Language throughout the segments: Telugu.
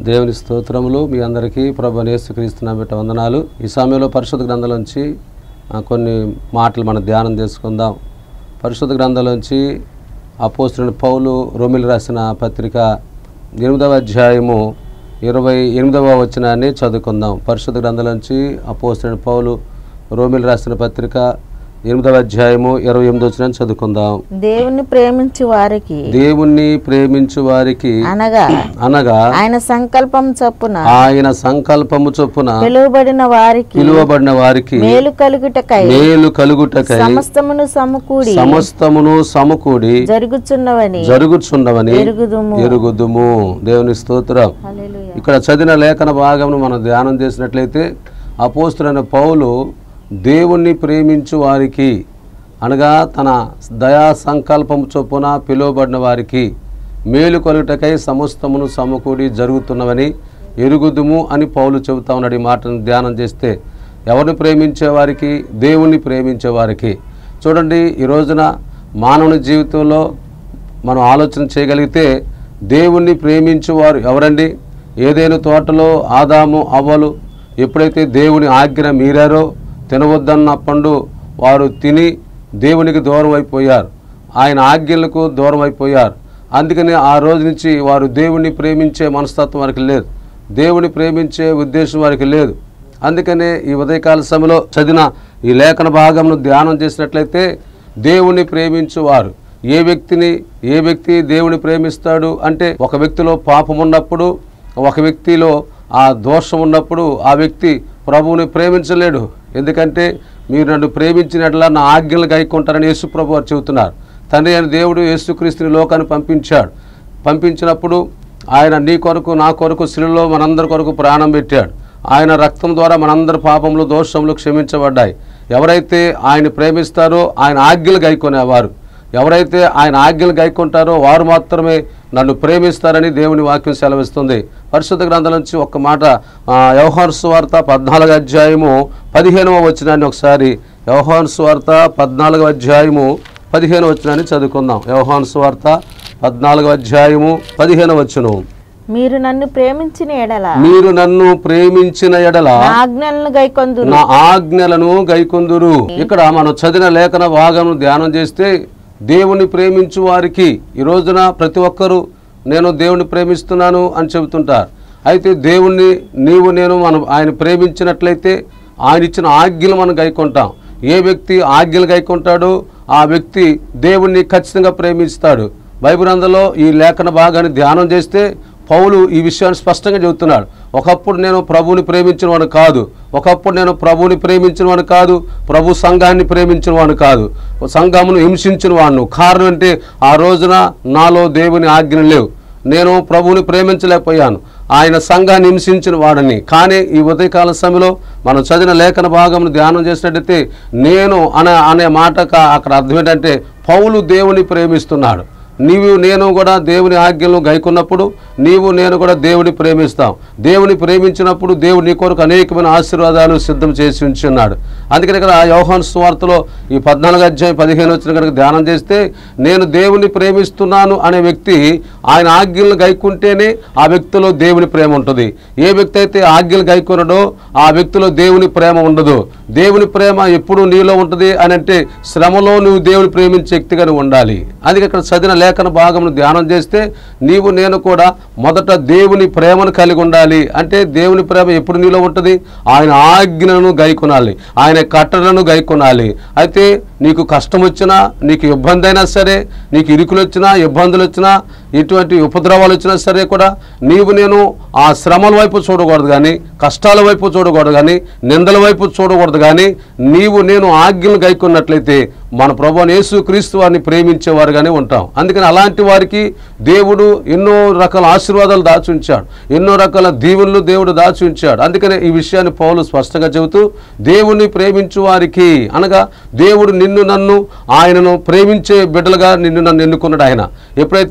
దేవుని స్తోత్రములు మీ అందరికీ ప్రభు యేసుక్రీస్తున్న బిడ్డ వందనాలు ఈ సమయంలో పరిశుద్ధ గ్రంథంలోంచి ఆ, కొన్ని మాటలు మనం ధ్యానం చేసుకుందాం పరిశుద్ధ గ్రంథంలోంచి అపోస్తున్న పౌలు రోమిలు రాసిన పత్రిక ఎనిమిదవ అధ్యాయము ఇరవై ఎనిమిదవ వచనాన్ని చదువుకుందాం పరిశుద్ధ గ్రంథంలోంచి అపోస్తున్న పౌలు రోమిలు రాసిన పత్రిక ఎనిమిదవ అధ్యాయము ఇరవై ఎనిమిది వచనాన్ని చదువుకుందాం దేవుని ప్రేమించి వారికి దేవుణ్ణి ప్రేమించు వారికి అనగా అనగా ఆయన సంకల్పం చొప్పున ఆయన సంకల్పము చొప్పున పిలువబడిన వారికి పిలువబడిన వారికి మేలు కలుగుటకై మేలు కలుగుటకై సమస్తమును సమకూడి సమస్తమును సమకూడి జరుగుచున్నవని జరుగుచున్నవని ఎరుగుదుము ఎరుగుదుము దేవుని స్తోత్రం హల్లెలూయా. ఇక్కడ చదివిన లేఖన భాగమును మనం ధ్యానం చేసినట్లయితే అపోస్తులైన పౌలు దేవుణ్ణి ప్రేమించు వారికి అనగా తన దయా సంకల్పము చొప్పున పిలువబడిన వారికి మేలు కొలుటకై సమస్తమును సమకూడి జరుగుతున్నవని ఎరుగుదుము అని పౌలు చెబుతా ఉన్నాడు ఈ మాటను ధ్యానం చేస్తే ఎవరిని ప్రేమించే వారికి దేవుణ్ణి ప్రేమించే వారికి చూడండి ఈ రోజున మానవుని జీవితంలో మనం ఆలోచన చేయగలిగితే దేవుణ్ణి ప్రేమించువారు ఎవరండి ఏదైనా తోటలో ఆదాము అవ్వలు ఎప్పుడైతే దేవుని ఆజ్ఞ మీరారో తినవద్దన్న పండు వారు తిని దేవునికి దూరం అయిపోయారు ఆయన ఆజ్ఞలకు దూరం అయిపోయారు అందుకని ఆ రోజు నుంచి వారు దేవుణ్ణి ప్రేమించే మనస్తత్వం వారికి లేదు దేవుని ప్రేమించే ఉద్దేశం వారికి లేదు అందుకనే ఈ ఉదయకాల సమయంలో చదివిన ఈ లేఖన భాగంను ధ్యానం చేసినట్లయితే దేవుని ప్రేమించువారు ఏ వ్యక్తిని ఏ వ్యక్తి దేవుని ప్రేమిస్తాడు అంటే ఒక వ్యక్తిలో పాపం ఉన్నప్పుడు ఒక వ్యక్తిలో ఆ దోషం ఉన్నప్పుడు ఆ వ్యక్తి ప్రభువుని ప్రేమించలేడు ఎందుకంటే మీరు నన్ను ప్రేమించినట్లా నా ఆజ్ఞలు గైకుంటారని యేసు ప్రభు వారు చెబుతున్నారు తండ్రి అయిన దేవుడు యేసుక్రీస్తుని లోకాన్ని పంపించాడు పంపించినప్పుడు ఆయన నీ కొరకు నా కొరకు శిలులో మనందరి కొరకు ప్రాణం పెట్టాడు ఆయన రక్తం ద్వారా మనందరి పాపములు దోషములు క్షమించబడ్డాయి ఎవరైతే ఆయన ప్రేమిస్తారో ఆయన ఆజ్ఞలు గైకొనేవారు ఎవరైతే ఆయన ఆజ్ఞలు గైకుంటారో వారు మాత్రమే నన్ను ప్రేమిస్తారని దేవుని వాక్యం సెలవిస్తుంది పరిశుద్ధ గ్రంథం నుంచి ఒక మాట ఆ, యోహాను సువార్త పద్నాలుగు అధ్యాయము పదిహేనవ వచనాన్ని ఒకసారి యోహాను సువార్త పద్నాలుగవ అధ్యాయము పదిహేను వచనాన్ని చదువుకుందాం యోహాను సువార్త పద్నాలుగవ అధ్యాయము పదిహేను వచనం మీరు నన్ను ప్రేమించిన ఎడల మీరు నన్ను ప్రేమించిన ఎడల నా ఆజ్ఞలను గైకొందురు నా ఆజ్ఞలను గైకొందురు ఇక్కడ మనం చదివిన లేఖన భాగం ధ్యానం చేస్తే దేవుని ప్రేమించు వారికి ఈ రోజున ప్రతి ఒక్కరూ నేను దేవుని ప్రేమిస్తున్నాను అని చెబుతుంటారు అయితే దేవుణ్ణి నీవు నేను మనం ఆయన ప్రేమించినట్లయితే ఆయన ఇచ్చిన ఆజ్ఞలు మనం గైకొంటాం ఏ వ్యక్తి ఆజ్ఞలు గైకొంటాడో ఆ వ్యక్తి దేవుణ్ణి ఖచ్చితంగా ప్రేమిస్తాడు బైబిల్ అందులో ఈ లేఖన భాగాన్ని ధ్యానం చేస్తే పౌలు ఈ విషయాన్ని స్పష్టంగా చెబుతున్నాడు ఒకప్పుడు నేను ప్రభువుని ప్రేమించిన వాడు కాదు ఒకప్పుడు నేను ప్రభువుని ప్రేమించిన వాడు కాదు ప్రభు సంఘాన్ని ప్రేమించిన వాడు కాదు సంఘమును హింసించిన వాడును కారణం అంటే ఆ రోజున నాలో దేవుని ఆజ్ఞలు లేవు నేను ప్రభువుని ప్రేమించలేకపోయాను ఆయన సంఘాన్ని హింసించిన వాడని కానీ ఈ ఉదయకాల సమయంలో మనం చదివిన లేఖన భాగం ధ్యానం చేసినట్టయితే నేను అనే అనే మాట కా- అక్కడ అర్థం ఏంటంటే పౌలు దేవుని ప్రేమిస్తున్నాడు నీవు నేను కూడా దేవుని ఆజ్ఞలను గైకున్నప్పుడు నీవు నేను కూడా దేవుని ప్రేమిస్తాం దేవుని ప్రేమించినప్పుడు దేవుడు నీ కొరకు అనేకమైన ఆశీర్వాదాలు సిద్ధం చేసి ఉంచున్నాడు అందుకని ఇక్కడ యోహాన్ స్వార్థలో ఈ పద్నాలుగు అధ్యాయం పదిహేను వచ్చిన కనుక ధ్యానం చేస్తే నేను దేవుని ప్రేమిస్తున్నాను అనే వ్యక్తి ఆయన ఆజ్ఞలను గైకుంటేనే ఆ వ్యక్తిలో దేవుని ప్రేమ ఉంటుంది ఏ వ్యక్తి అయితే ఆజ్ఞలు గైకొనడో ఆ వ్యక్తిలో దేవుని ప్రేమ ఉండదు దేవుని ప్రేమ ఎప్పుడు నీలో ఉంటుంది అని అంటే శ్రమలో నువ్వు దేవుని ప్రేమించే వ్యక్తిగా నువ్వు ఉండాలి అందుకే ఇక్కడ చదివిన లేఖన భాగం ధ్యానం చేస్తే నీవు నేను కూడా మొదట దేవుని ప్రేమను కలిగి ఉండాలి అంటే దేవుని ప్రేమ ఎప్పుడు నీలో ఉంటుంది ఆయన ఆజ్ఞలను గైకొనాలి ఆయన కట్టడను గైకొనాలి అయితే నీకు కష్టం వచ్చినా నీకు ఇబ్బంది అయినా సరే నీకు ఇరుకులు వచ్చినా ఇబ్బందులు వచ్చినా ఎటువంటి ఉపద్రవాలు వచ్చినా సరే కూడా నీవు నేను ఆ శ్రమల వైపు చూడకూడదు కానీ కష్టాల వైపు చూడకూడదు కానీ నిందల వైపు చూడకూడదు కానీ నీవు నేను ఆజ్ఞలు గైకున్నట్లయితే మన ప్రభు యేసు క్రీస్తు వారిని ప్రేమించేవారుగానే ఉంటాం అందుకని అలాంటి వారికి దేవుడు ఎన్నో రకాల ఆశీర్వాదాలు దాచి ఉంచాడు ఎన్నో రకాల దీవెనలు దేవుడు దాచి ఉంచాడు అందుకనే ఈ విషయాన్ని పౌలు స్పష్టంగా చెబుతూ దేవుణ్ణి ప్రేమించు వారికి అనగా దేవుడు నిన్ను నన్ను ఆయనను ప్రేమించే బిడ్డలుగా నిన్ను నన్ను ఎన్నుకున్నాడు ఆయన ఎప్పుడైతే ఆయన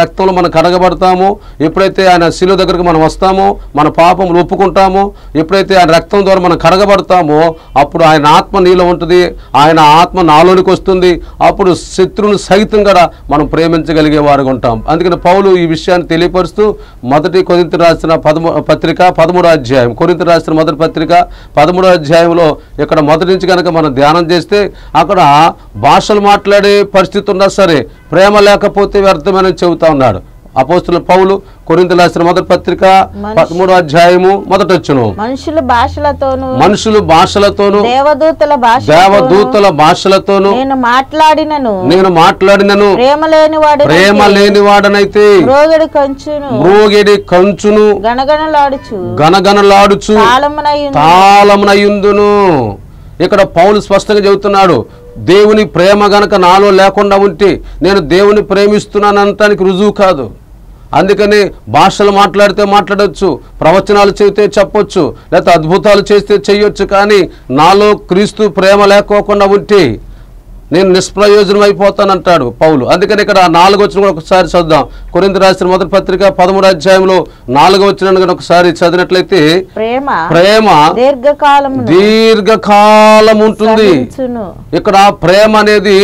రక్తంలో మనం కడగబడతామో ఎప్పుడైతే ఆయన శిలువ దగ్గరకు మనం వస్తామో మన పాపములు ఒప్పుకుంటామో ఎప్పుడైతే ఆయన రక్తం ద్వారా మనం కడగబడతామో అప్పుడు ఆయన ఆత్మ నీలో ఉంటుంది ఆయన ఆత్మ నాలోనికి వస్తుంది అప్పుడు శత్రువుని సహితం కూడా మనం ప్రేమించగలిగే వారుగా ఉంటాం అందుకని పౌలు ఈ విషయాన్ని తెలియపరుస్తూ మొదటి కొరింత రాసిన పదమూ పత్రిక పదమూడో అధ్యాయం కొరింత రాసిన మొదటి పత్రిక పదమూడో అధ్యాయంలో ఇక్కడ మొదటి నుంచి కనుక మనం ధ్యానం చేస్తే అక్కడ భాషలు మాట్లాడే పరిస్థితి ఉన్నా సరే ప్రేమ లేకపోతే వ్యర్థమని చెబుతా ఉన్నాడు అపోస్తుల పౌలు కొరింత రాసిన మొదటి పత్రిక పదమూడో అధ్యాయము మొదటి వచ్చును మనుషుల భాషలతోనూ మనుషులు భాషలతోనూ దేవదూతల భాష దేవదూతల భాషలతోనూ నేను మాట్లాడినను నేను మాట్లాడినను ప్రేమ లేని వాడు ప్రేమ లేనివాడనైతే రోగడి కంచును మ్రోగిడి కంచును గణగణలాడుచు గనగనలాడుచు కాలమునయ్యును తాళమునయుందును ఇక్కడ పౌలు స్పష్టంగా చెబుతున్నాడు దేవుని ప్రేమ గనక నాలో లేకుండా ఉంటే నేను దేవుని ప్రేమిస్తున్నానంటానికి రుజువు కాదు అందుకని భాషలు మాట్లాడితే మాట్లాడొచ్చు ప్రవచనాలు చెబితే చెప్పొచ్చు లేకపోతే అద్భుతాలు చేస్తే చెయ్యొచ్చు కానీ నాలో క్రీస్తు ప్రేమ లేకోకుండా ఉంటే నేను నిష్ప్రయోజనం అయిపోతానంటాడు పౌలు అందుకని ఇక్కడ ఆ నాలుగు వచ్చిన కూడా ఒకసారి చదుదాం కొరింత రాసిన మొదటి పత్రిక పదమూడు అధ్యాయంలో నాలుగు వచ్చిన కనుక ఒకసారి చదివినట్లయితే ప్రేమ ప్రేమ దీర్ఘకాలమును దీర్ఘకాలం ఉంటుంది సహించును. ఇక్కడ ప్రేమ అనేది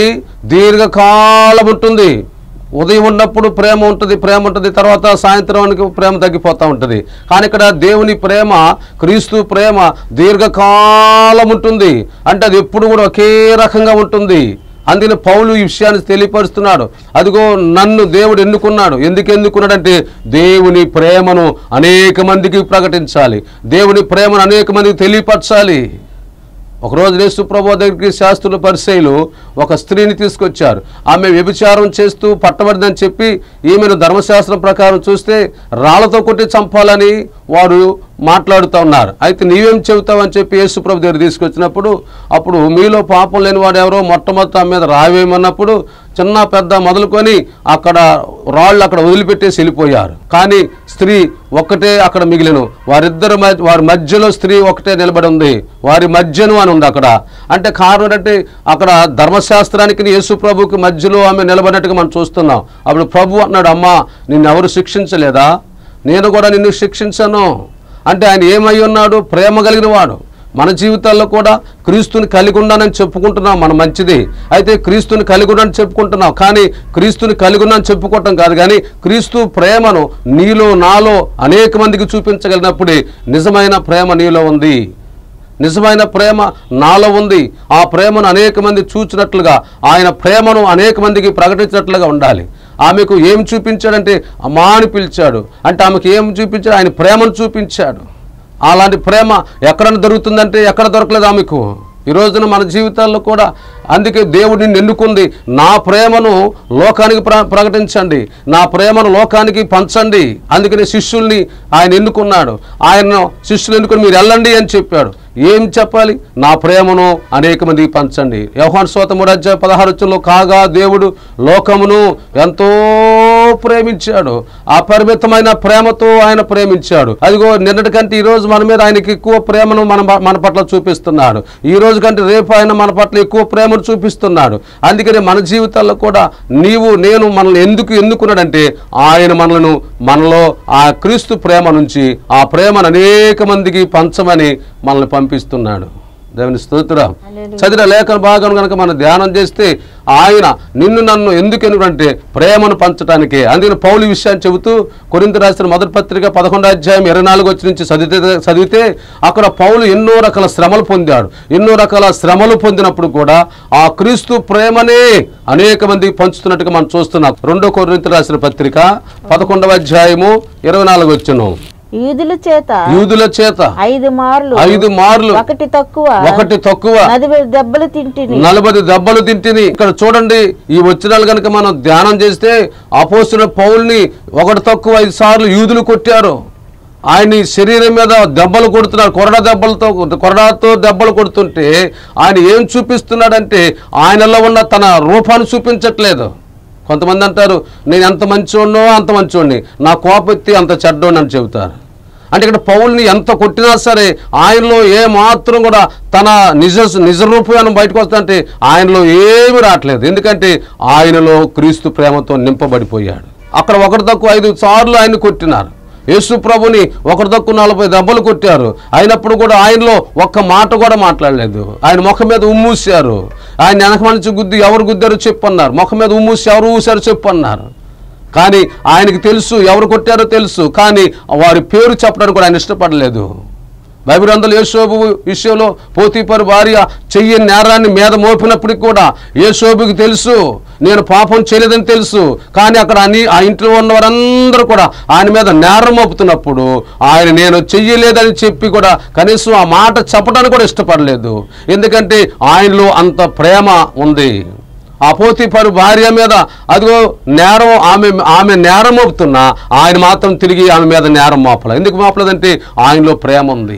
దీర్ఘకాలం ఉంటుంది ఉదయం ఉన్నప్పుడు ప్రేమ ఉంటుంది ప్రేమ ఉంటుంది తర్వాత సాయంత్రానికి ప్రేమ తగ్గిపోతూ ఉంటుంది కానీ ఇక్కడ దేవుని ప్రేమ క్రీస్తు ప్రేమ దీర్ఘకాలం ఉంటుంది అంటే అది ఎప్పుడు కూడా ఒకే రకంగా ఉంటుంది అందుకని పౌలు ఈ విషయాన్ని తెలియపరుస్తున్నాడు అదిగో నన్ను దేవుడు ఎన్నుకున్నాడు ఎందుకు ఎన్నుకున్నాడంటే దేవుని ప్రేమను అనేక మందికి ప్రకటించాలి దేవుని ప్రేమను అనేక మందికి తెలియపరచాలి ఒకరోజు యేసు ప్రభు దగ్గరికి శాస్త్రుల పరిచయులు ఒక స్త్రీని తీసుకొచ్చారు ఆమె వ్యభిచారం చేస్తూ పట్టబడిందని చెప్పి ఈమెను ధర్మశాస్త్రం ప్రకారం చూస్తే రాళ్లతో కొట్టి చంపాలని వారు మాట్లాడుతూ ఉన్నారు అయితే నీవేం చెబుతావని చెప్పి యేసు ప్రభు దగ్గర తీసుకొచ్చినప్పుడు అప్పుడు మీలో పాపం లేని వాడు ఎవరో మొట్టమొదటి ఆమె మీద రావేమన్నప్పుడు చిన్న పెద్ద మొదలుకొని అక్కడ రాళ్ళు అక్కడ వదిలిపెట్టేసి వెళ్ళిపోయారు కానీ స్త్రీ ఒక్కటే అక్కడ మిగిలిను వారిద్దరు మధ్య వారి మధ్యలో స్త్రీ ఒకటే నిలబడి ఉంది వారి మధ్యను అని ఉంది అక్కడ అంటే కారణం ఏంటంటే అక్కడ ధర్మశాస్త్రానికి యేసు ప్రభుకి మధ్యలో ఆమె నిలబడినట్టుగా మనం చూస్తున్నాం అప్పుడు ప్రభు అన్నాడు అమ్మా నిన్ను ఎవరు శిక్షించలేదా నేను కూడా నిన్ను శిక్షించను అంటే ఆయన ఏమై ఉన్నాడు ప్రేమ కలిగిన వాడు మన జీవితాల్లో కూడా క్రీస్తుని కలిగి ఉన్నానని చెప్పుకుంటున్నాం మన మంచిది అయితే క్రీస్తుని కలిగి ఉన్నానని చెప్పుకుంటున్నాం కానీ క్రీస్తుని కలిగి ఉన్నానని చెప్పుకోవటం కాదు కానీ క్రీస్తు ప్రేమను నీలో నాలో అనేక మందికి చూపించగలిగినప్పుడే నిజమైన ప్రేమ నీలో ఉంది నిజమైన ప్రేమ నాలో ఉంది ఆ ప్రేమను అనేక మంది చూచినట్లుగా ఆయన ప్రేమను అనేక మందికి ప్రకటించినట్లుగా ఉండాలి ఆమెకు ఏం చూపించాడంటే అమ్మా అని పిలిచాడు అంటే ఆమెకు ఏం చూపించాడు ఆయన ప్రేమను చూపించాడు అలాంటి ప్రేమ ఎక్కడ దొరుకుతుందంటే ఎక్కడ దొరకలేదు ఆమెకు ఈ రోజున మన జీవితాల్లో కూడా అందుకే దేవుడు నిన్ను ఎన్నుకుంది నా ప్రేమను లోకానికి ప్ర ప్రకటించండి నా ప్రేమను లోకానికి పంచండి అందుకని శిష్యుల్ని ఆయన ఎన్నుకున్నాడు ఆయన శిష్యులు ఎన్నుకుని మీరు వెళ్ళండి అని చెప్పాడు ఏం చెప్పాలి నా ప్రేమను అనేక మందికి పంచండి యోహాన్ సోత మూడాధ్యాయ పదహారు వచ్చంలో కాగా దేవుడు లోకమును ఎంతో ప్రేమించాడు అపరిమితమైన ప్రేమతో ఆయన ప్రేమించాడు అదిగో నిన్నటి కంటే ఈ రోజు మన మీద ఆయనకి ఎక్కువ ప్రేమను మన మన పట్ల చూపిస్తున్నాడు ఈ రోజు కంటే రేపు ఆయన మన పట్ల ఎక్కువ ప్రేమను చూపిస్తున్నాడు అందుకని మన జీవితాల్లో కూడా నీవు నేను మనల్ని ఎందుకు ఎన్నుకున్నాడంటే ఆయన మనలను మనలో ఆ క్రీస్తు ప్రేమ నుంచి ఆ ప్రేమను అనేక మందికి పంచమని మనల్ని పంపిస్తున్నాడు దేవుని స్తోత్రం చదివిన లేఖన భాగం కనుక మనం ధ్యానం చేస్తే ఆయన నిన్ను నన్ను ఎందుకు ఎన్నుకంటే ప్రేమను పంచడానికే అందుకని పౌలు ఈ విషయాన్ని చెబుతూ కొరింత రాసిన మొదటి పత్రిక పదకొండు అధ్యాయం ఇరవై నాలుగు వచ్చి నుంచి చదివితే చదివితే అక్కడ పౌలు ఎన్నో రకాల శ్రమలు పొందాడు ఎన్నో రకాల శ్రమలు పొందినప్పుడు కూడా ఆ క్రీస్తు ప్రేమనే అనేక మందికి పంచుతున్నట్టుగా మనం చూస్తున్నాం రెండో కొరింత రాసిన పత్రిక పదకొండవ అధ్యాయము ఇరవై నాలుగు వచ్చును యూదుల చేత యూదుల చేత ఐదు మార్లు ఐదు మార్లు ఒకటి తక్కువ ఒకటి తక్కువ నదివే దెబ్బలు తింటిని నలభై దెబ్బలు తింటిని ఇక్కడ చూడండి ఈ వచ్చినాలు కనుక మనం ధ్యానం చేస్తే అపోసిన పౌల్ని ఒకటి తక్కువ ఐదు సార్లు యూదులు కొట్టారు ఆయన శరీరం మీద దెబ్బలు కొడుతున్నారు కొరడా దెబ్బలతో కొరడాతో దెబ్బలు కొడుతుంటే ఆయన ఏం చూపిస్తున్నాడంటే ఆయనలో ఉన్న తన రూపాన్ని చూపించట్లేదు కొంతమంది అంటారు నేను ఎంత మంచోడినో అంత మంచోడిని నా కోపెత్తి అంత చెడ్డోని అని చెబుతారు అంటే ఇక్కడ పౌల్ని ఎంత కొట్టినా సరే ఆయనలో ఏ మాత్రం కూడా తన నిజ నిజ రూపాన్ని బయటకు వస్తుందంటే ఆయనలో ఏమి రావట్లేదు ఎందుకంటే ఆయనలో క్రీస్తు ప్రేమతో నింపబడిపోయాడు అక్కడ ఒకటి తక్కువ ఐదు సార్లు ఆయన కొట్టినారు యేసు ప్రభుని ఒకటి తక్కువ నలభై దెబ్బలు కొట్టారు అయినప్పుడు కూడా ఆయనలో ఒక్క మాట కూడా మాట్లాడలేదు ఆయన ముఖం మీద ఉమ్మూసారు ఆయన వెనక మంచి గుద్ది ఎవరు గుద్దారో చెప్పన్నారు ముఖం మీద ఉమ్మూసి ఎవరు ఊసారో చెప్పన్నారు కానీ ఆయనకి తెలుసు ఎవరు కొట్టారో తెలుసు కానీ వారి పేరు చెప్పడానికి కూడా ఆయన ఇష్టపడలేదు బైబిల్ అందులో యేసోబు విషయంలో పోతీపరు భార్య చెయ్యి నేరాన్ని మీద మోపినప్పటికి కూడా యేసోబుకి తెలుసు నేను పాపం చేయలేదని తెలుసు కానీ అక్కడ అన్ని ఆ ఇంట్లో ఉన్న వారందరూ కూడా ఆయన మీద నేరం మోపుతున్నప్పుడు ఆయన నేను చెయ్యలేదని చెప్పి కూడా కనీసం ఆ మాట చెప్పడానికి కూడా ఇష్టపడలేదు ఎందుకంటే ఆయనలో అంత ప్రేమ ఉంది ఆ పోతీపరు భార్య మీద అదిగో నేరం ఆమె ఆమె నేరం మోపుతున్నా ఆయన మాత్రం తిరిగి ఆమె మీద నేరం మోపలేదు ఎందుకు మోపలేదంటే ఆయనలో ప్రేమ ఉంది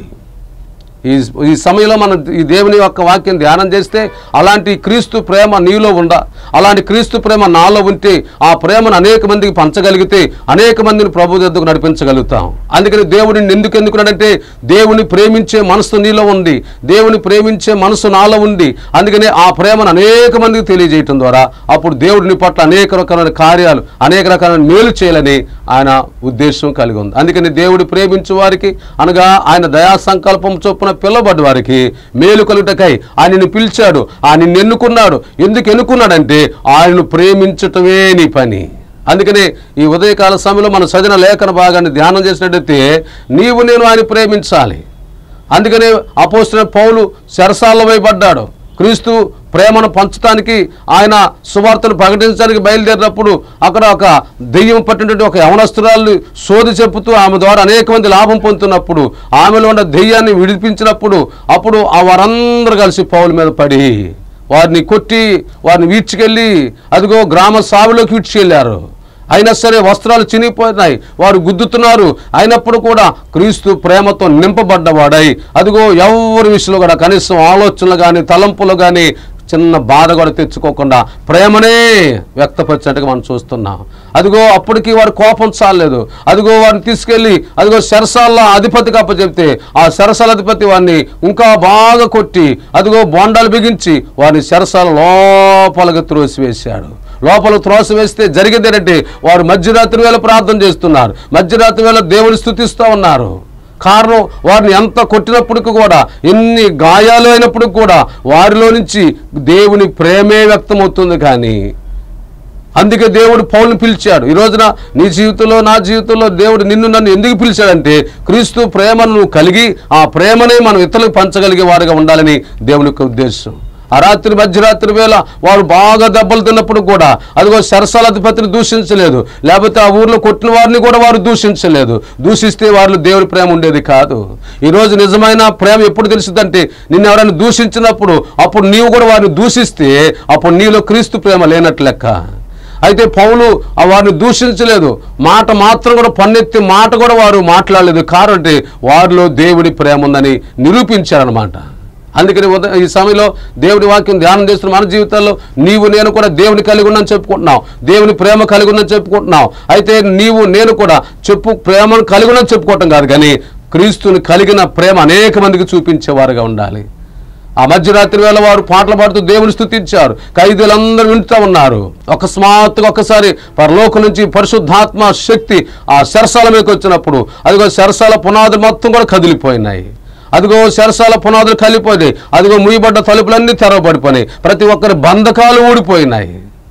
ఈ ఈ సమయంలో మనం ఈ దేవుని యొక్క వాక్యం ధ్యానం చేస్తే అలాంటి క్రీస్తు ప్రేమ నీలో ఉండ అలాంటి క్రీస్తు ప్రేమ నాలో ఉంటే ఆ ప్రేమను అనేక మందికి పంచగలిగితే అనేక మందిని ప్రభు దగ్గరకు నడిపించగలుగుతాం అందుకని దేవుడిని ఎందుకు ఎందుకున్నాడంటే దేవుని ప్రేమించే మనసు నీలో ఉంది దేవుని ప్రేమించే మనసు నాలో ఉంది అందుకనే ఆ ప్రేమను అనేక మందికి తెలియజేయటం ద్వారా అప్పుడు దేవుడిని పట్ల అనేక రకమైన కార్యాలు అనేక రకాల మేలు చేయాలని ఆయన ఉద్దేశం కలిగి ఉంది అందుకని దేవుడు ప్రేమించు వారికి అనగా ఆయన దయా సంకల్పం చొప్పున పిల్లబడ్డ వారికి మేలు కలుగుటకై ఆయనని పిలిచాడు ఆయన ఎన్నుకున్నాడు ఎందుకు ఎన్నుకున్నాడంటే ఆయనను ప్రేమించటమే నీ పని అందుకనే ఈ ఉదయకాల సమయంలో మనం చదివిన లేఖన భాగాన్ని ధ్యానం చేసినట్టయితే నీవు నేను ఆయన ప్రేమించాలి అందుకనే అపోస్తున్న పౌలు చెరసాల పడ్డాడు క్రీస్తు ప్రేమను పంచడానికి ఆయన సువార్తను ప్రకటించడానికి బయలుదేరినప్పుడు అక్కడ ఒక దెయ్యం పట్టినటువంటి ఒక యవనస్తురాలు సోది చెప్పుతూ ఆమె ద్వారా అనేక మంది లాభం పొందుతున్నప్పుడు ఆమెలో ఉన్న దెయ్యాన్ని విడిపించినప్పుడు అప్పుడు ఆ వారందరూ కలిసి పౌల మీద పడి వారిని కొట్టి వారిని వీడ్చుకెళ్ళి అదిగో గ్రామ సాగులోకి వీడ్చుకెళ్ళారు అయినా సరే వస్త్రాలు చినిగిపోయినాయి వారు గుద్దుతున్నారు అయినప్పుడు కూడా క్రీస్తు ప్రేమతో నింపబడ్డవాడై అదిగో ఎవరి విషయంలో కూడా కనీసం ఆలోచనలు కానీ తలంపులు కానీ చిన్న బాధ కూడా తెచ్చుకోకుండా ప్రేమనే వ్యక్తపరిచినట్టుగా మనం చూస్తున్నాం అదిగో అప్పటికి వారి కోపం చాలేదు అదిగో వారిని తీసుకెళ్ళి అదిగో శరసాల అధిపతికి అప్పచెప్తే ఆ శరసాల అధిపతి వారిని ఇంకా బాగా కొట్టి అదిగో బోండాలు బిగించి వారిని శరసాల లోపలికి త్రోసివేశాడు లోపల త్రోసి వేస్తే జరిగేది ఏంటంటే వారు మధ్యరాత్రి వేళ ప్రార్థన చేస్తున్నారు మధ్యరాత్రి వేళ దేవుని స్థుతిస్తూ ఉన్నారు కారణం వారిని ఎంత కొట్టినప్పటికి కూడా ఎన్ని గాయాలు అయినప్పటికి కూడా వారిలో నుంచి దేవుని ప్రేమే వ్యక్తమవుతుంది కానీ అందుకే దేవుడు పౌలను పిలిచాడు ఈ రోజున నీ జీవితంలో నా జీవితంలో దేవుడు నిన్ను నన్ను ఎందుకు పిలిచాడంటే క్రీస్తు ప్రేమను నువ్వు కలిగి ఆ ప్రేమనే మనం ఇతరులకు పంచగలిగే వారుగా ఉండాలని దేవుని యొక్క ఉద్దేశం ఆ రాత్రి మధ్యరాత్రి వేళ వారు బాగా దెబ్బలు తిన్నప్పుడు కూడా అదిగో సరసాలధిపతిని దూషించలేదు లేకపోతే ఆ ఊర్లో కొట్టిన వారిని కూడా వారు దూషించలేదు దూషిస్తే వారిలో దేవుడి ప్రేమ ఉండేది కాదు ఈరోజు నిజమైన ప్రేమ ఎప్పుడు తెలిసిందంటే నిన్ను ఎవరైనా దూషించినప్పుడు అప్పుడు నీవు కూడా వారిని దూషిస్తే అప్పుడు నీలో క్రీస్తు ప్రేమ లేనట్లు లెక్క అయితే పౌలు ఆ వారిని దూషించలేదు మాట మాత్రం కూడా పన్నెత్తి మాట కూడా వారు మాట్లాడలేదు కారణం అంటే వారిలో దేవుడి ప్రేమ ఉందని నిరూపించారనమాట అందుకని ఉదయం ఈ సమయంలో దేవుడి వాక్యం ధ్యానం చేస్తున్న మన జీవితాల్లో నీవు నేను కూడా దేవుని కలిగి ఉన్నాను చెప్పుకుంటున్నావు దేవుని ప్రేమ కలిగి ఉందని చెప్పుకుంటున్నావు అయితే నీవు నేను కూడా చెప్పు ప్రేమను కలిగి ఉన్నాను చెప్పుకోవటం కాదు కానీ క్రీస్తుని కలిగిన ప్రేమ అనేక మందికి చూపించేవారుగా ఉండాలి ఆ మధ్యరాత్రి వేళ వారు పాటలు పాడుతూ దేవుని స్థుతించారు ఖైదీలందరూ వింటూ ఉన్నారు అకస్మాత్తుగా ఒక్కసారి పరలోకం నుంచి పరిశుద్ధాత్మ శక్తి ఆ శరసాల మీదకి వచ్చినప్పుడు అదిగో శరసాల పునాదులు మొత్తం కూడా కదిలిపోయినాయి అదిగో శరసాల పునాదులు కలిపోయినాయి అదిగో ముయ్యబడ్డ తలుపులన్నీ తెరవబడిపోయినాయి ప్రతి ఒక్కరి బంధకాలు ఊడిపోయినాయి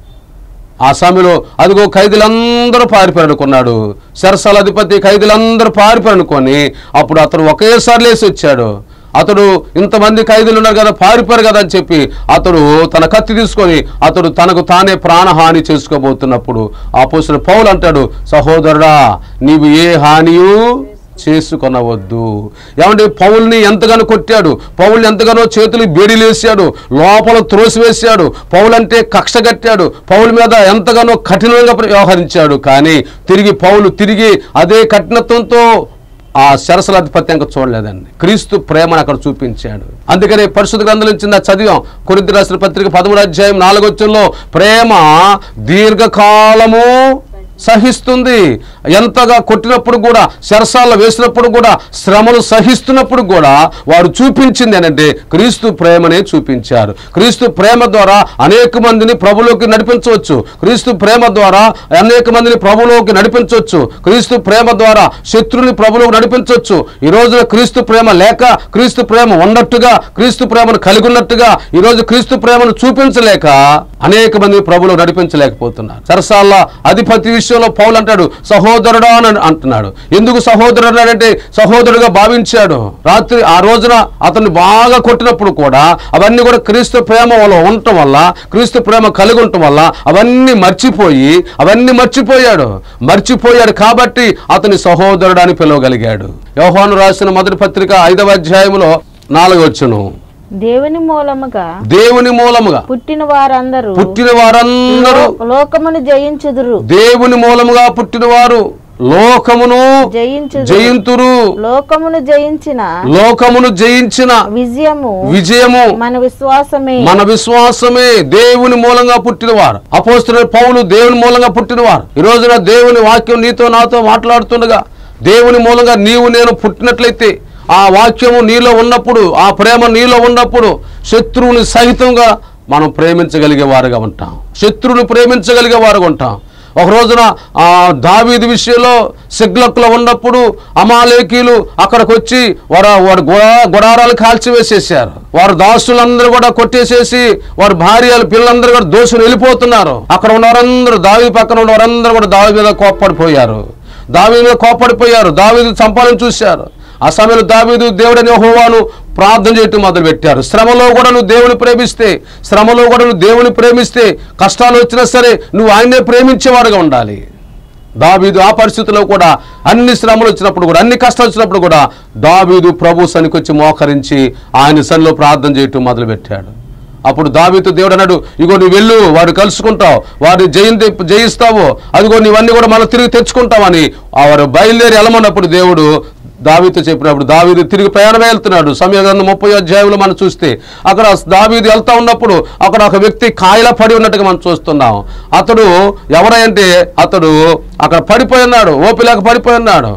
ఆ సమయంలో అదిగో ఖైదీలందరూ పారిపోయాడుకున్నాడు సరసాల అధిపతి ఖైదీలందరూ పారిపోయాడుకొని అప్పుడు అతను ఒకేసారి లేచి వచ్చాడు అతడు ఇంతమంది ఖైదీలు ఉన్నారు కదా పారిపోయారు కదా అని చెప్పి అతడు తన కత్తి తీసుకొని అతడు తనకు తానే ప్రాణహాని చేసుకోబోతున్నప్పుడు ఆ పోసిన పౌలు అంటాడు సహోదరుడా నీవు ఏ హానియు చేసుకొనవద్దు ఏమంటే పౌల్ని ఎంతగానో కొట్టాడు పౌల్ని ఎంతగానో చేతులు బేడీలేసాడు లోపల త్రోసివేశాడు పౌలు అంటే కక్ష కట్టాడు పౌలు మీద ఎంతగానో కఠినంగా వ్యవహరించాడు కానీ తిరిగి పౌలు తిరిగి అదే కఠినత్వంతో ఆ శరసలాధిపత్యంగా చూడలేదండి క్రీస్తు ప్రేమను అక్కడ చూపించాడు అందుకనే పరిశుద్ధ గ్రంథం ఇచ్చింది చదివాం కొరింథీ రాసిన పత్రిక పదమూడు అధ్యాయం నాలుగొచ్చంలో ప్రేమ దీర్ఘకాలము సహిస్తుంది ఎంతగా కొట్టినప్పుడు కూడా శరసాల్లో వేసినప్పుడు కూడా శ్రమలు సహిస్తున్నప్పుడు కూడా వారు చూపించింది ఏంటంటే క్రీస్తు ప్రేమనే చూపించారు క్రీస్తు ప్రేమ ద్వారా అనేక మందిని ప్రభులోకి నడిపించవచ్చు క్రీస్తు ప్రేమ ద్వారా అనేక మందిని ప్రభులోకి నడిపించవచ్చు క్రీస్తు ప్రేమ ద్వారా శత్రుని ప్రభులోకి నడిపించవచ్చు ఈ రోజున క్రీస్తు ప్రేమ లేక క్రీస్తు ప్రేమ ఉన్నట్టుగా క్రీస్తు ప్రేమను కలిగి ఉన్నట్టుగా ఈ రోజు క్రీస్తు ప్రేమను చూపించలేక అనేక మంది ప్రభులో నడిపించలేకపోతున్నారు సరసాల అధిపతి విషయంలో పౌలు అంటాడు సహోదరుడా అని అంటున్నాడు ఎందుకు సహోదరుడు అంటే సహోదరుడుగా భావించాడు రాత్రి ఆ రోజున అతన్ని బాగా కొట్టినప్పుడు కూడా అవన్నీ కూడా క్రీస్తు ప్రేమ వల్ల ఉండటం వల్ల క్రీస్తు ప్రేమ కలిగి ఉండటం వల్ల అవన్నీ మర్చిపోయి అవన్నీ మర్చిపోయాడు మర్చిపోయాడు కాబట్టి అతని సహోదరుడు అని పిలవగలిగాడు యోహాను రాసిన మొదటి పత్రిక ఐదవ అధ్యాయంలో నాలుగొచ్చును దేవుని మూలముగా దేవుని మూలముగా పుట్టిన వారందరూ పుట్టిన వారందరూ లో- లోకమును జయించుదురు దేవుని మూలముగా పుట్టినవారు లోకమును జయించుదురు జయింతురు లోకమును జయించిన లోకమును జయించిన విజయము విజయము మన విశ్వాసమే మన విశ్వాసమే దేవుని మూలంగా పుట్టినవారు అపోస్తున్న పౌలు దేవుని మూలంగా పుట్టినవారు ఈ రోజున దేవుని వాక్యం నీతో నాతో మాట్లాడుతుండగా దేవుని మూలంగా నీవు నేను పుట్టినట్లయితే ఆ వాక్యము నీలో ఉన్నప్పుడు ఆ ప్రేమ నీలో ఉన్నప్పుడు శత్రువుని సహితంగా మనం ప్రేమించగలిగే వారుగా ఉంటాం శత్రువుని ప్రేమించగలిగే వారుగా ఉంటాం ఒక రోజున ఆ దావీది విషయంలో సిగ్లక్కులో ఉన్నప్పుడు అమాలేకీలు అక్కడికి వచ్చి వారు వారి గుడా- గుడారాలు కాల్చివేసేసారు వారు దాసులందరూ కూడా కొట్టేసేసి వారి భార్యలు పిల్లలందరూ కూడా దోషులు వెళ్ళిపోతున్నారు అక్కడ ఉన్న వారందరూ దావీ పక్కన ఉన్న వారందరూ కూడా దావి మీద కోప్పడిపోయారు దావీ మీద కోప్పడిపోయారు దావీదు చంపాలని చూశారు ఆ సమయంలో దావీదు దేవుడని యెహోవాను ప్రార్థన చేయటం మొదలు పెట్టారు శ్రమలో కూడా నువ్వు దేవుని ప్రేమిస్తే శ్రమలో కూడా నువ్వు దేవుని ప్రేమిస్తే కష్టాలు వచ్చినా సరే నువ్వు ఆయన్నే ప్రేమించేవాడుగా ఉండాలి దావీదు ఆ పరిస్థితిలో కూడా అన్ని శ్రమలు వచ్చినప్పుడు కూడా అన్ని కష్టాలు వచ్చినప్పుడు కూడా దావీదు ప్రభు సనికి వచ్చి మోకరించి ఆయన సన్నిలో ప్రార్థన చేయటం మొదలుపెట్టాడు అప్పుడు దావీదు దేవుడు అన్నాడు ఇగో నువ్వు వెళ్ళు వాడు కలుసుకుంటావు వారిని జయింది జయిస్తావు అదిగో నీవన్నీ కూడా మళ్ళీ తిరిగి తెచ్చుకుంటావని వారు బయలుదేరి వెళ్ళమన్నప్పుడు దేవుడు దావీదు చెప్పినప్పుడు దావీదు తిరిగి ప్రయాణం వెళ్తున్నాడు సమయ గ్రంథం ముప్పై అధ్యాయంలో మనం చూస్తే అక్కడ దావీదు వెళ్తా ఉన్నప్పుడు అక్కడ ఒక వ్యక్తి కాయల పడి ఉన్నట్టుగా మనం చూస్తున్నాం అతడు ఎవరంటే అతడు అక్కడ పడిపోయి ఉన్నాడు ఓపిలేక పడిపోయి ఉన్నాడు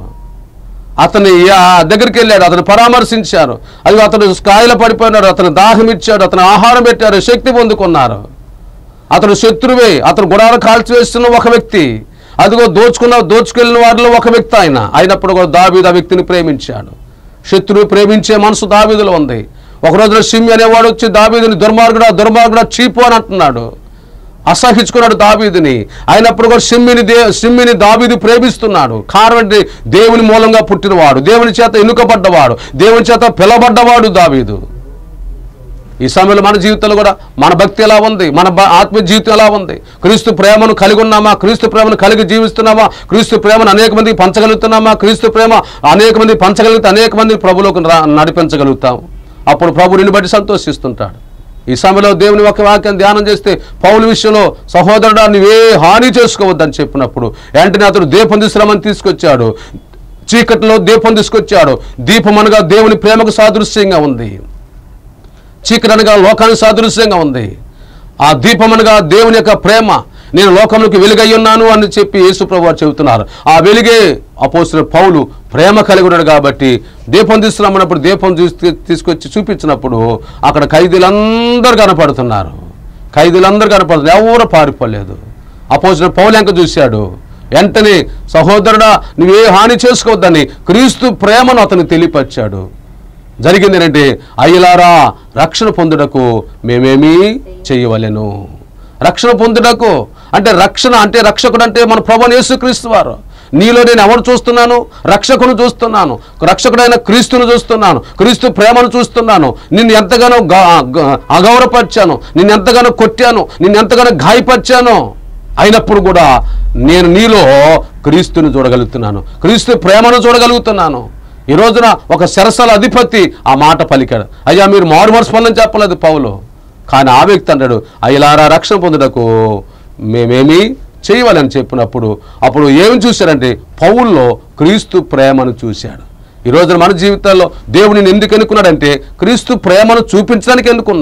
అతని ఆ దగ్గరికి వెళ్ళాడు అతను పరామర్శించారు అది అతను కాయల పడిపోయినాడు అతను దాహం ఇచ్చాడు అతను ఆహారం పెట్టారు శక్తి పొందుకున్నారు అతను శత్రువే అతను గుడాలు కాల్చివేస్తున్న ఒక వ్యక్తి అదిగో దోచుకున్న దోచుకెళ్ళిన వారిలో ఒక వ్యక్తి ఆయన అయినప్పుడు కూడా దావీదు ఆ వ్యక్తిని ప్రేమించాడు శత్రువు ప్రేమించే మనసు దావీదులో ఉంది ఒక రోజున సిమ్మి అనేవాడు వచ్చి దావీదుని దుర్మార్గుడా దుర్మార్గుడా చీపు అని అంటున్నాడు అసహించుకున్నాడు దావీదుని అయినప్పుడు కూడా సిమ్మిని దే సిమ్మిని దావీదు ప్రేమిస్తున్నాడు కారణం ఏంటి? దేవుని మూలంగా పుట్టినవాడు దేవుని చేత ఎన్నుకబడ్డవాడు దేవుని చేత పిలబడ్డవాడు దావీదు ఈ సమయంలో మన జీవితంలో కూడా మన భక్తి ఎలా ఉంది మన బ- ఆత్మీయ జీవితం ఎలా ఉంది క్రీస్తు ప్రేమను కలిగి ఉన్నామా క్రీస్తు ప్రేమను కలిగి జీవిస్తున్నామా క్రీస్తు ప్రేమను అనేక మందికి పంచగలుగుతున్నామా క్రీస్తు ప్రేమ అనేక మంది పంచగలిగితే అనేక మందిని ప్రభులోకి రా- నడిపించగలుగుతాం అప్పుడు ప్రభు నిన్ను బట్టి సంతోషిస్తుంటాడు ఈ సమయంలో దేవుని ఒక వాక్యం ధ్యానం చేస్తే పౌలు విషయంలో సహోదరుడా నువ్వే హాని చేసుకోవద్దని చెప్పినప్పుడు వెంటనే అతడు దీపం తీసుకురామని తీసుకొచ్చాడు చీకటిలో దీపం తీసుకొచ్చాడు దీపం అనగా దేవుని ప్రేమకు సాదృశ్యంగా ఉంది చీకటి అనగా లోకానికి సాదృశ్యంగా ఉంది ఆ దీపం అనగా దేవుని యొక్క ప్రేమ నేను లోకంలోకి వెలుగై ఉన్నాను అని చెప్పి యేసుప్రభు వారు చెబుతున్నారు ఆ వెలుగే అపోసిన పౌలు ప్రేమ కలిగి ఉన్నాడు కాబట్టి దీపం తీసుకురామన్నప్పుడు దీపం తీసుకు తీసుకొచ్చి చూపించినప్పుడు అక్కడ ఖైదీలందరూ కనపడుతున్నారు ఖైదీలందరూ కనపడుతున్నారు ఎవరు పారిపోలేదు అపోసిన పౌలు ఎంక చూశాడు వెంటనే సహోదరుడా నువ్వే హాని చేసుకోవద్దని క్రీస్తు ప్రేమను అతను తెలియపరిచాడు జరిగింది ఏంటంటే అయ్యలారా రక్షణ పొందుటకు మేమేమీ చేయవలెను రక్షణ పొందుటకు అంటే రక్షణ అంటే రక్షకుడు అంటే మన ప్రభు యేసుక్రీస్తు వారు నీలో నేను ఎవరు చూస్తున్నాను రక్షకును చూస్తున్నాను రక్షకుడైన క్రీస్తును చూస్తున్నాను క్రీస్తు ప్రేమను చూస్తున్నాను నిన్ను ఎంతగానో గా- గా- అగౌరవపరిచాను నిన్ను ఎంతగానో కొట్టాను నిన్ను ఎంతగానో గాయపరిచాను అయినప్పుడు కూడా నేను నీలో క్రీస్తుని చూడగలుగుతున్నాను క్రీస్తు ప్రేమను చూడగలుగుతున్నాను ఈ రోజున ఒక శరసల అధిపతి ఆ మాట పలికాడు అయ్యా మీరు మారు మనసు పొందని చెప్పలేదు పౌలు కానీ ఆ వ్యక్తి అంటాడు అయ్యలారా రక్షణ పొందుటకు మేమేమి చేయవాలని చెప్పినప్పుడు అప్పుడు ఏమి చూశారంటే పౌల్లో క్రీస్తు ప్రేమను చూశాడు ఈ రోజున మన జీవితాల్లో దేవుడిని ఎందుకు ఎన్నుకున్నాడంటే క్రీస్తు ప్రేమను చూపించడానికి ఎన్నుకున్నాడు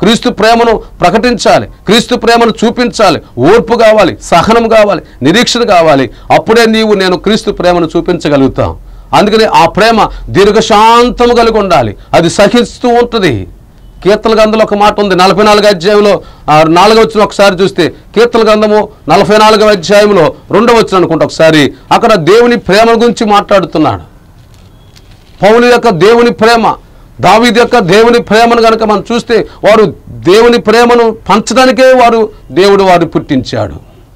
క్రీస్తు ప్రేమను ప్రకటించాలి క్రీస్తు ప్రేమను చూపించాలి ఓర్పు కావాలి సహనం కావాలి నిరీక్షణ కావాలి అప్పుడే నీవు నేను క్రీస్తు ప్రేమను చూపించగలుగుతాం అందుకని ఆ ప్రేమ దీర్ఘశాంతము కలిగి ఉండాలి అది సహిస్తూ ఉంటుంది కీర్తన గ్రంథంలో ఒక మాట ఉంది నలభై నాలుగు అధ్యాయంలో ఆ నాలుగవ వచ్చిన ఒకసారి చూస్తే కీర్తన గ్రంథము నలభై నాలుగవ అధ్యాయంలో రెండవ వచ్చిన అనుకుంటా ఒకసారి అక్కడ దేవుని ప్రేమ గురించి మాట్లాడుతున్నాడు పౌలు యొక్క దేవుని ప్రేమ దావీదు యొక్క దేవుని ప్రేమను కనుక మనం చూస్తే వారు దేవుని ప్రేమను పంచడానికే వారు దేవుడు వారు పుట్టించాడు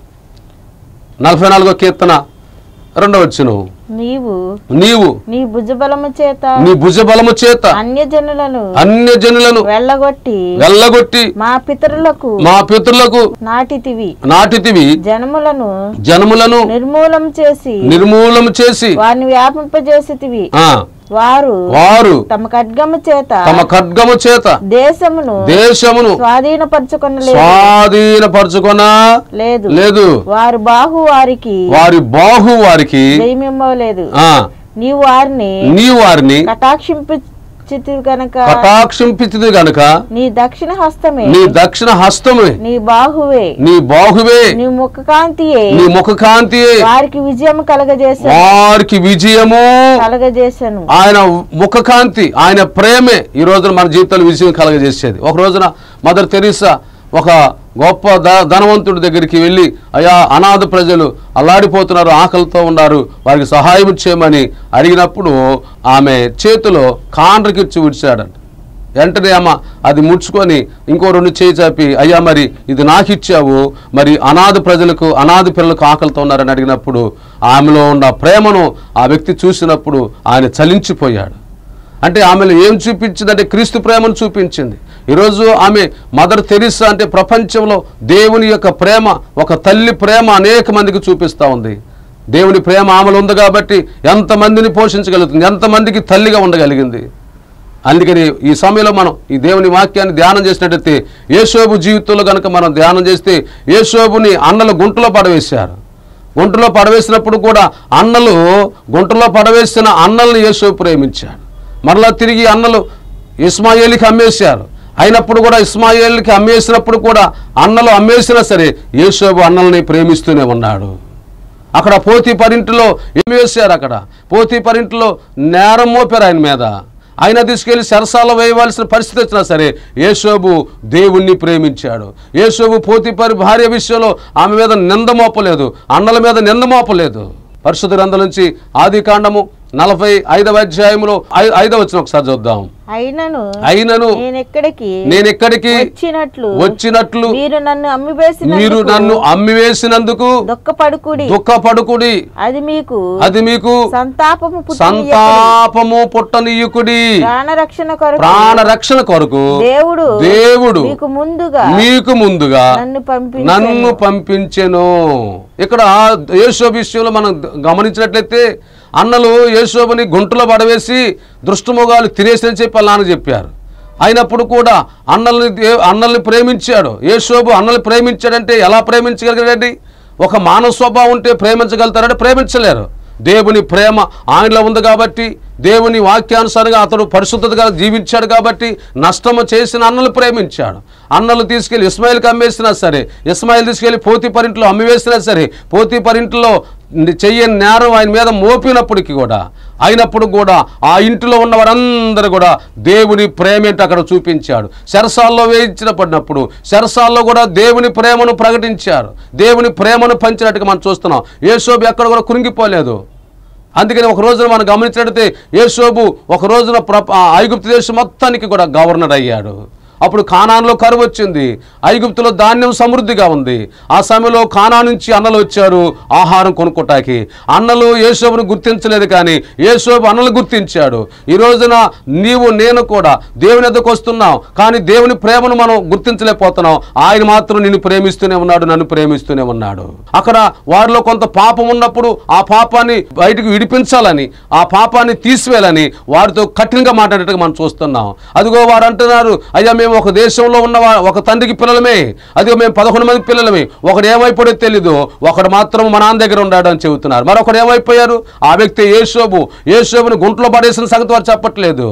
నలభై నాలుగో కీర్తన రెండవ వచ్చును నీవు నీవు నీ భుజబలము చేత నీ భుజబలము చేత అన్యజనులను అన్య జనులను వెళ్ళగొట్టి వెళ్ళగొట్టి మా పితరులకు మా పితరులకు నాటితివి నాటితివి జనములను జనములను నిర్మూలం చేసి నిర్మూలము చేసి వారిని వ్యాపింపజేసితివి ఆ వారు వారు తమ ఖడ్గము చేత తమ ఖడ్గము చేత దేశమును దేశమును స్వాధీనపరచుకొనలేదు స్వాధీనపరచుకొన లేదు లేదు వారు బాహు వారికి వారి బాహు వారికి జయమివ్వలేదు ఆ నీవు వారిని నీ వారిని కటాక్షించితివి గనక కటాక్షింపించింది గనుక నీ దక్షిణ హస్తమే నీ దక్షిణ హస్తమే నీ బాహువే నీ బాహువే నీ ముఖ కాంతియే నీ ముఖ కాంతి వారికి విజయం కలగజేసా వారికి విజయము కలగజేశాను ఆయన ముఖ కాంతి ఆయన ప్రేమే ఈ రోజున మన జీవితంలో విజయం కలగజేసేది ఒక రోజున మదర్ తెరీసా ఒక గొప్ప ధ ధనవంతుడి దగ్గరికి వెళ్ళి అయా అనాథ ప్రజలు అల్లాడిపోతున్నారు ఆకలితో ఉన్నారు వారికి సహాయం చేయమని అడిగినప్పుడు ఆమె చేతిలో కాండ్రకిచ్చి విడిచాడంట వెంటనే అమ్మ అది ముడుచుకొని ఇంకో రెండు చేయి చాపి అయ్యా మరి ఇది నాకు ఇచ్చావు మరి అనాథ ప్రజలకు అనాథ పిల్లలకు ఆకలితో ఉన్నారని అడిగినప్పుడు ఆమెలో ఉన్న ప్రేమను ఆ వ్యక్తి చూసినప్పుడు ఆయన చలించిపోయాడు అంటే ఆమెలో ఏం చూపించిందంటే క్రీస్తు ప్రేమను చూపించింది ఈరోజు ఆమె మదర్ తెరిసా అంటే ప్రపంచంలో దేవుని యొక్క ప్రేమ ఒక తల్లి ప్రేమ అనేక మందికి చూపిస్తూ ఉంది దేవుని ప్రేమ ఆమెలో ఉంది కాబట్టి ఎంతమందిని పోషించగలుగుతుంది ఎంతమందికి తల్లిగా ఉండగలిగింది అందుకని ఈ సమయంలో మనం ఈ దేవుని వాక్యాన్ని ధ్యానం చేసినట్టయితే యేషోబు జీవితంలో కనుక మనం ధ్యానం చేస్తే యేషోబుని అన్నలు గుంటలో పడవేశారు గుంటలో పడవేసినప్పుడు కూడా అన్నలు గుంటలో పడవేసిన అన్నల్ని యేసోబు ప్రేమించాడు మరలా తిరిగి అన్నలు ఇస్మాయేల్కి అమ్మేశారు అయినప్పుడు కూడా ఇస్మాయేల్కి అమ్మేసినప్పుడు కూడా అన్నలు అమ్మేసినా సరే యేసోబు అన్నల్ని ప్రేమిస్తూనే ఉన్నాడు అక్కడ పోతి పరింటిలో ఏమి వేశారు అక్కడ పోతి పరింటిలో నేరం మోపారు ఆయన మీద ఆయన తీసుకెళ్లి సరసాల వేయవలసిన పరిస్థితి వచ్చినా సరే యేసోబు దేవుణ్ణి ప్రేమించాడు యేసోబు పోతిపరి భార్య విషయంలో ఆమె మీద నింద మోపలేదు అన్నల మీద నింద మోపలేదు పరిశుద్ధ గ్రంథం నుంచి ఆది కాండము నలభై ఐదవ అధ్యాయములో ఐ- ఐదవ వచ్చిన ఒకసారి చూద్దాం అయినను అయినను నేను ఎక్కడికి నేను ఎక్కడికి వచ్చినట్లు వచ్చినట్లు మీరు నన్ను అమ్మివేసిన మీరు నన్ను అమ్మివేసినందుకు దుఃఖపడుకుడి దుఃఖపడుకుడి అది మీకు అది మీకు సంతాపము పుట్టిన సంతాపము పుట్టనీయుకుడి ప్రాణరక్షణ కొరకు ప్రాణ రక్షణ కొరకు దేవుడు దేవుడు మీకు ముందుగా మీకు ముందుగా నన్ను పంపి నన్ను పంపించెను ఇక్కడ యేసోబు విషయంలో మనం గమనించినట్లయితే అన్నలు యేసోబుని గుంటలో పడవేసి దృష్టముగాలు తినేసని చెప్పి వాళ్ళ నాన్న చెప్పారు అయినప్పుడు కూడా అన్నల్ని దే- అన్నల్ని ప్రేమించాడు యేసోబు అన్నల్ని ప్రేమించాడంటే ఎలా ప్రేమించగలిగాడండి ఒక మానవ స్వభావం ఉంటే ప్రేమించగలుగుతారంటే ప్రేమించలేరు దేవుని ప్రేమ ఆయనలో ఉంది కాబట్టి దేవుని వాక్యానుసారంగా అతడు పరిశుద్ధతగా జీవించాడు కాబట్టి నష్టము చేసిన అన్నలు ప్రేమించాడు అన్నలు తీసుకెళ్లి ఇస్మాయిల్కి అమ్మేసినా సరే ఇస్మాయిల్ తీసుకెళ్లి పోతి పరింట్లో అమ్మివేసినా సరే పోతి పరింట్లో చెయ్యని నేరం ఆయన మీద మోపినప్పటికీ కూడా అయినప్పుడు కూడా ఆ ఇంటిలో ఉన్న వారందరూ కూడా దేవుని ప్రేమ ఏంటో అక్కడ చూపించాడు శరసాల్లో వేయించబడినప్పుడు శరసాల్లో కూడా దేవుని ప్రేమను ప్రకటించారు దేవుని ప్రేమను పంచినట్టుగా మనం చూస్తున్నాం యేసోబు ఎక్కడ కూడా కురింగిపోలేదు అందుకని ఒక రోజున మనం గమనించినట్లయితే యేసోబు ఒక రోజున ప్ర ఆ ఐగుప్తు దేశం మొత్తానికి కూడా గవర్నర్ అయ్యాడు అప్పుడు కానాన్లో కరువు వచ్చింది ఐగుప్తులో ధాన్యం సమృద్ధిగా ఉంది ఆ సమయంలో కానా నుంచి అన్నలు వచ్చారు ఆహారం కొనుక్కోటానికి అన్నలు యేసోబును గుర్తించలేదు కానీ యేసోబు అన్నలు గుర్తించాడు ఈ రోజున నీవు నేను కూడా దేవుని ఎద్దకు వస్తున్నాం కానీ దేవుని ప్రేమను మనం గుర్తించలేకపోతున్నాం ఆయన మాత్రం నిన్ను ప్రేమిస్తూనే ఉన్నాడు నన్ను ప్రేమిస్తూనే ఉన్నాడు అక్కడ వారిలో కొంత పాపం ఉన్నప్పుడు ఆ పాపాన్ని బయటకు విడిపించాలని ఆ పాపాన్ని తీసివేయాలని వారితో కఠినంగా మాట్లాడేట్టుగా మనం చూస్తున్నాం అదిగో వారు అంటున్నారు అయ్యా మేము ఒక దేశంలో ఉన్న వా- ఒక తండ్రికి పిల్లలమే అదిగో మేము పదకొండు మంది పిల్లలమే ఒకడు ఏమైపోయాడో తెలీదు ఒకడు మాత్రం మా నాన్న దగ్గర ఉన్నాడు అని చెబుతున్నారు మరొకడు ఏమైపోయారు ఆ వ్యక్తి యేసోబు యేసోబుని గుంట్లో పడేసిన సంగతి వారు చెప్పట్లేదు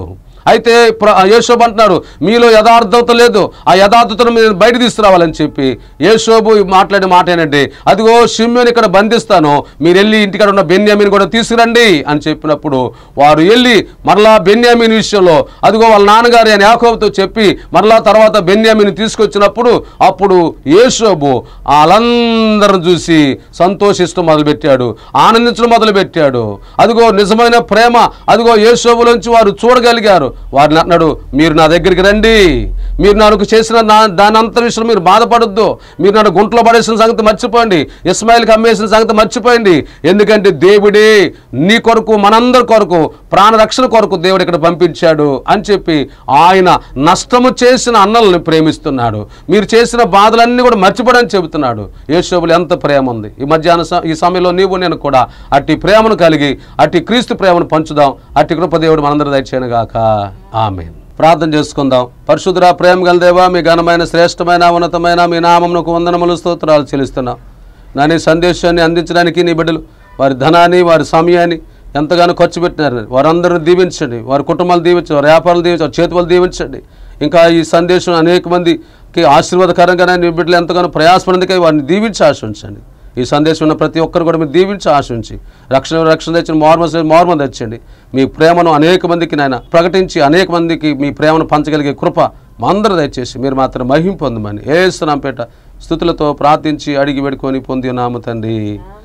అయితే ప్ర- యేషోబు అంటున్నాడు మీలో యథార్థత లేదు ఆ యథార్థతను మీరు బయట తీసుకురావాలని చెప్పి యేషోబు మాట్లాడే మాట ఏంటంటే అదిగో షిమ్యోని ఇక్కడ బంధిస్తాను మీరు వెళ్ళి ఇంటికాడ ఉన్న బెన్యామిని కూడా తీసుకురండి అని చెప్పినప్పుడు వారు వెళ్ళి మరలా బెన్యామిన్ విషయంలో అదిగో వాళ్ళ నాన్నగారు అని యాకోబుతో చెప్పి మరలా తర్వాత బెన్యామిని తీసుకొచ్చినప్పుడు అప్పుడు యేషోబు వాళ్ళందరం చూసి సంతోషిస్తూ మొదలుపెట్టాడు ఆనందించడం మొదలుపెట్టాడు అదిగో నిజమైన ప్రేమ అదిగో యేషోబులోంచి వారు చూడగలిగారు వారిని అన్నాడు మీరు నా దగ్గరికి రండి మీరు నాకు చేసిన నా దాని అంత విషయంలో మీరు బాధపడొద్దు మీరు నన్ను గుంట్లో పడేసిన సంగతి మర్చిపోండి ఇస్మాయిల్కి అమ్మేసిన సంగతి మర్చిపోయింది ఎందుకంటే దేవుడే నీ కొరకు మనందరి కొరకు ప్రాణరక్షణ కొరకు దేవుడు ఇక్కడ పంపించాడు అని చెప్పి ఆయన నష్టము చేసిన అన్నల్ని ప్రేమిస్తున్నాడు మీరు చేసిన బాధలన్నీ కూడా మర్చిపోడని చెబుతున్నాడు యేషోబులు ఎంత ప్రేమ ఉంది ఈ మధ్యాహ్న స- ఈ సమయంలో నీవు నేను కూడా అట్టి ప్రేమను కలిగి అట్టి క్రీస్తు ప్రేమను పంచుదాం అట్టి కృప దేవుడు మనందరూ దయచేయను గాక ఆమె ప్రార్థన చేసుకుందాం పరిశుద్ధ ప్రేమ గల దేవా మీ ఘనమైన శ్రేష్టమైన ఉన్నతమైన మీ నామమునకు వందనములు స్తోత్రాలు చెల్లిస్తున్నాం నా నీ సందేశాన్ని అందించడానికి నీ బిడ్డలు వారి ధనాన్ని వారి సమయాన్ని ఎంతగానో ఖర్చు పెట్టినారు వారందరిని దీవించండి వారి కుటుంబాలు దీవించండి వారి వ్యాపారాలు దీవించండి వారి చేతులు దీవించండి ఇంకా ఈ సందేశం అనేక మందికి ఆశీర్వాదకరంగానే నీ బిడ్డలు ఎంతగానో ప్రయాసపడినందుకై వారిని దీవించి ఆశించండి ఈ సందేశం ఉన్న ప్రతి ఒక్కరు కూడా మీరు దీవించి ఆశించి రక్షణ రక్షణ తెచ్చిన మార్మ మార్మ తెచ్చండి మీ ప్రేమను అనేక మందికి నాయన ప్రకటించి అనేక మందికి మీ ప్రేమను పంచగలిగే కృప మా అందరూ దయచేసి మీరు మాత్రం మహిం పొందమని ఏసునాంపేట స్థుతులతో ప్రార్థించి అడిగి పెడుకొని పొంది నామ తండ్రి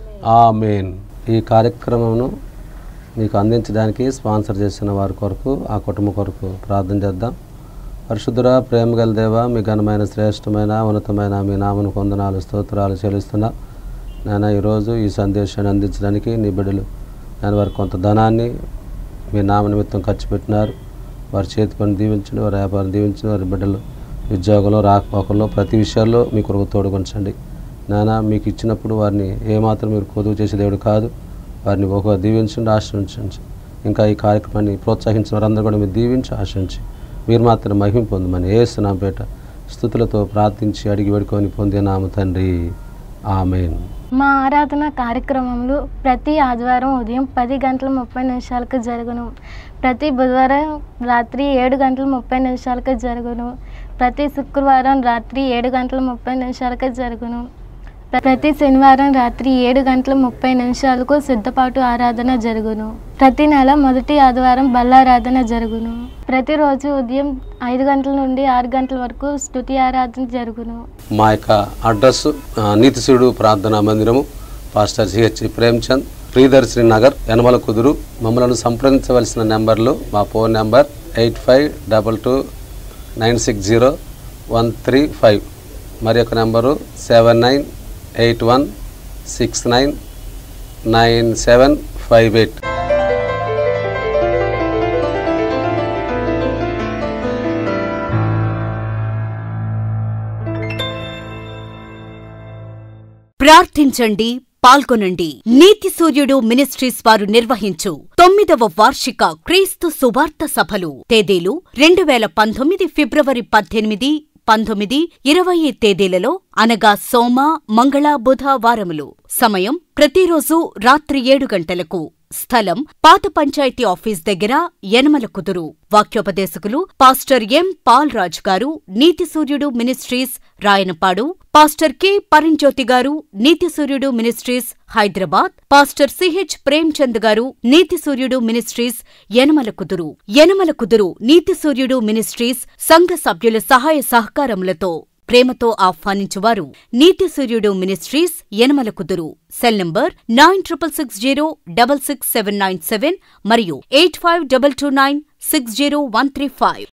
ఆమెన్ ఈ కార్యక్రమమును మీకు అందించడానికి స్పాన్సర్ చేసిన వారి కొరకు ఆ కుటుంబం కొరకు ప్రార్థన చేద్దాం పరిశుద్ధుర ప్రేమ గల దేవ మీ ఘనమైన శ్రేష్టమైన ఉన్నతమైన మీ నామను కొందనాలు స్తోత్రాలు చెల్లిస్తున్నా నాయన ఈరోజు ఈ సందేశాన్ని అందించడానికి నీ బిడ్డలు నేను వారి కొంత ధనాన్ని మీ నామ నిమిత్తం ఖర్చు పెట్టినారు వారి చేతి పని దీవించండి వారి వ్యాపారం దీవించండి వారి బిడ్డలు ఉద్యోగంలో రాకపోకల్లో ప్రతి విషయాల్లో మీ కొరకు తోడుకొంచండి నాన్న మీకు ఇచ్చినప్పుడు వారిని ఏమాత్రం మీరు కొదువు చేసే దేవుడు కాదు వారిని ఒక దీవించండి ఆశ్రయించండి ఇంకా ఈ కార్యక్రమాన్ని ప్రోత్సహించిన వారందరూ కూడా మీరు దీవించి ఆశించి మీరు మాత్రం మహిమ పొందమని ఏసునాపేట స్థుతులతో ప్రార్థించి అడిగి వేడుకొని పొందే నామ తండ్రి ఆమెన్ మా ఆరాధన కార్యక్రమంలో ప్రతి ఆదివారం ఉదయం పది గంటల ముప్పై నిమిషాలకు జరుగును ప్రతి బుధవారం రాత్రి ఏడు గంటల ముప్పై నిమిషాలకు జరుగును ప్రతి శుక్రవారం రాత్రి ఏడు గంటల ముప్పై నిమిషాలకు జరుగును ప్ర- ప్రతి శనివారం రాత్రి ఏడు గంటల ముప్పై నిమిషాలకు సిద్ధపాటు ఆరాధన జరుగును ప్రతి నెల మొదటి ఆదివారం బల్లారాధన జరుగును ప్రతిరోజు ఉదయం ఐదు గంటల నుండి ఆరు గంటల వరకు స్తుతి ఆరాధన జరుగును మా యొక్క అడ్రస్ ఆ, నీతిశివుడు ప్రార్థనా మందిరము పాస్టర్ సిహెచ్ ప్రేమ్చంద్ ప్రియదర్శిని నగర్ యనమల కుదురు మమ్మల్ని సంప్రదించవలసిన నెంబర్లు మా phone number eight five double two nine six zero one three five మరి యొక్క number seven nine eight one six nine nine seven five eight ప్రార్థించండి పాల్గొనండి నీతి సూర్యుడు మినిస్ట్రీస్ వారు నిర్వహించు తొమ్మిదవ వార్షిక క్రీస్తు సువార్త సభలు తేదీలు రెండు వేల పంతొమ్మిది ఫిబ్రవరి పద్దెనిమిది పంతొమ్మిది ఇరవై తేదీలలో అనగా సోమ మంగళ బుధ వారములు సమయం ప్రతిరోజు రాత్రి ఏడు గంటలకు స్థలం పాత పంచాయతీ ఆఫీస్ దగ్గర యనమల కుదురు వాక్యోపదేశకులు pastor M Paul Raj garu Neethi Suryudu ministries Rayanapadu pastor K Paranjyothi garu Neethi Suryudu ministries Hyderabad pastor CH Premchand garu Neethi Suryudu ministries Yanamala కుదురు యనమల కుదురు నీతి సూర్యుడు మినిస్ట్రీస్ సంఘ సభ్యుల సహాయ సహకారములతో ప్రేమతో ఆహ్వానించువారు నీతి Suryudu ministries Yanamala Kuduru cell number nine triple six zero double six seven nine seven మరియు eight five double two nine six zero one three five